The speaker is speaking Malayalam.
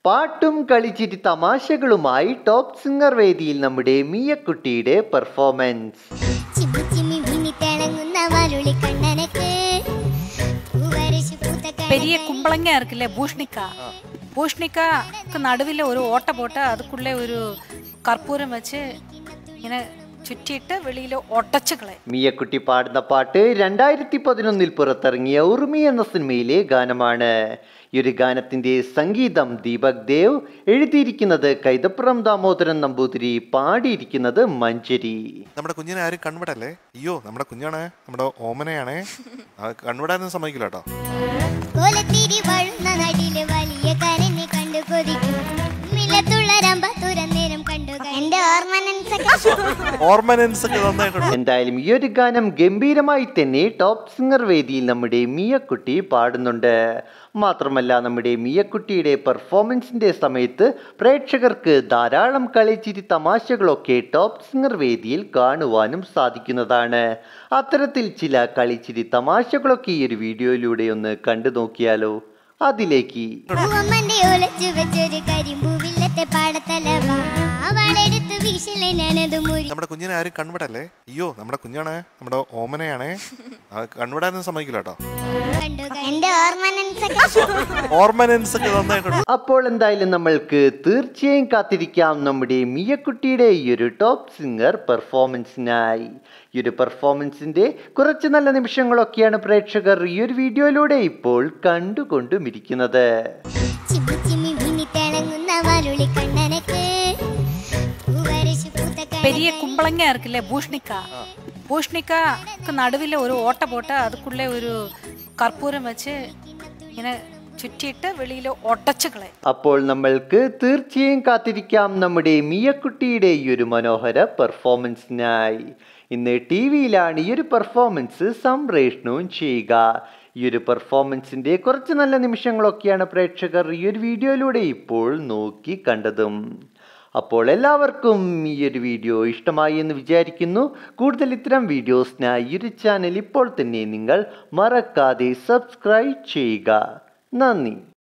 പാട്ടും കളിച്ചിരി തമാശകളുമായി ടോപ്പ് സിംഗർ വേദിയിൽ നമ്മുടെ മിയക്കുട്ടിയുടെ പെർഫോമൻസ് ചിമ്മി ചിമ്മി മിന്നി തിളങ്ങുന്ന വാലുളി കണ്ണനക്ക് പൂവരശു പൂത്ത பெரிய கும்பளங்க இருக்குல்ல பூஷ்ணிக்கா பூஷ்ணிக்காக்கு நடுவில் ஒரு ஓட்டை போட்டு அதுக்குள்ளே ஒரு கற்பூரம் வச்சு இങ്ങനെ ചുറ്റിയിട്ട് വെളിയിൽ ഒട്ടച്ച് കളയും മിയക്കുട്ടി പാടുന്ന പാട്ട് രണ്ടായിരത്തി പതിനൊന്നിൽ പുറത്തിറങ്ങിയ ഉറുമി എന്ന സിനിമയിലെ ഗാനമാണ് ഈ ഒരു ഗാനത്തിന്റെ സംഗീതം ദീപക് ദേവ് എഴുതിയിരിക്കുന്നത് കൈതപ്പുറം ദാമോദരൻ നമ്പൂതിരി പാടിയിരിക്കുന്നത് മഞ്ചരി നമ്മുടെ കുഞ്ഞിനെ ആരും കൺവിടല്ലേ അയ്യോ നമ്മുടെ കുഞ്ഞാണ് നമ്മുടെ ഓമനയാണേ ആ കൺവിടാനൊന്നും സമ്മതിക്കില്ല കേട്ടോ കോലത്തിരി വഴുന്ന നടിയില് വലിയ കരനെ കണ്ടു കൊതിക്കും മില്ലത്തുള്ള രമ്പ തുരന്നേരം കണ്ടു എന്റെ ഓർമ്മനൻസൊക്കെ ഓർമനൻസ് ഒക്കെ നന്നായിട്ടുണ്ട് എന്തായാലും ഈ ഒരു ഗാനം ഗംഭീരമായി തന്നെ ടോപ്പ് സിംഗർ വേദിയിൽ നമ്മുടെ മിയക്കുട്ടി പാടുന്നുണ്ട് മാത്രമല്ല നമ്മുടെ മിയക്കുട്ടിയുടെ പെർഫോമൻസിന്റെ സമയത്ത് പ്രേക്ഷകർക്ക് ധാരാളം കളിച്ചിരി തമാശകളൊക്കെ ടോപ്പ് സിംഗർ വേദിയിൽ കാണുവാനും സാധിക്കുന്നതാണ് അത്തരത്തിൽ ചില കളിച്ചിരി തമാശകളൊക്കെ ഈ ഒരു വീഡിയോയിലൂടെ ഒന്ന് കണ്ടു നോക്കിയാലോ അതിലേക്ക് പൂവമ്മന്റെ ഒലച്ചു വെച്ചൊരു കരിമ്പൂവില്ലത്തെ പാടത്തലവാ അവളെടുത്ത് വീശലെ ഞാനത് മുരി നമ്മുടെ കുഞ്ഞിനെ ആരും കൺവിടല്ലേ അയ്യോ നമ്മുടെ കുഞ്ഞാണ് നമ്മുടെ ഓമനയാണേ ആ കൺവിടാനൊന്നും സമ്മതിക്കില്ല കേട്ടോ കണ്ടു എന്റെ ഓർമ്മനൻസൊക്കെ ഓർമനൻസ് ഒക്കെ നന്നായിട്ടുണ്ട് അപ്പോൾ എന്തായാലും നമ്മൾക്ക് തീർച്ചയായും കാത്തിരിക്കാം നമ്മുടെ മിയക്കുട്ടിയുടെ ഈ ഒരു ടോപ്പ് സിംഗർ പെർഫോമൻസിനായി ഈ ഒരു പെർഫോമൻസിന്റെ കുറച്ച് നല്ല നിമിഷങ്ങളൊക്കെയാണ് പ്രേക്ഷകർ ഈ ഒരു വീഡിയോയിലൂടെ ഇപ്പോൾ കണ്ടുകൊണ്ടുമിരിക്കുന്നത് ചിമ്മി ചിമ്മി മിന്നി തിളങ്ങുന്ന വാലുളി കണ്ണനക്ക് പൂവരശു പൂത്ത பெரிய கும்பளங்க இருக்குல்ல பூஷ்ணிக்கா பூஷ்ணிக்காக்கு நடுவில் ஒரு ஓட்டை போட்டு அதுக்குள்ளே ஒரு கற்பூரம் வச்சு இങ്ങനെ ചുറ്റിയിട്ട് വെളിയിൽ ഒട്ടച്ച് കളയും അപ്പോൾ നമ്മൾക്ക് തീർച്ചയായും കാത്തിരിക്കാം നമ്മുടെ മിയക്കുട്ടിയുടെ ഈ ഒരു മനോഹര പെർഫോമൻസിനായി ഇന്ന് ടി വിയിലാണ് ഈ ഒരു പെർഫോമൻസ് സംപ്രേഷണവും ചെയ്യുക ഈ ഒരു പെർഫോമൻസിന്റെ കുറച്ച് നല്ല നിമിഷങ്ങളൊക്കെയാണ് പ്രേക്ഷകർ ഈ ഒരു വീഡിയോയിലൂടെ ഇപ്പോൾ നോക്കി കണ്ടതും അപ്പോൾ എല്ലാവർക്കും ഈ ഒരു വീഡിയോ ഇഷ്ടമായി എന്ന് വിചാരിക്കുന്നു കൂടുതൽ ഇത്തരം വീഡിയോസിനായി ഈ ഒരു ചാനൽ ഇപ്പോൾ തന്നെ നിങ്ങൾ മറക്കാതെ സബ്സ്ക്രൈബ് ചെയ്യുക നന്ദി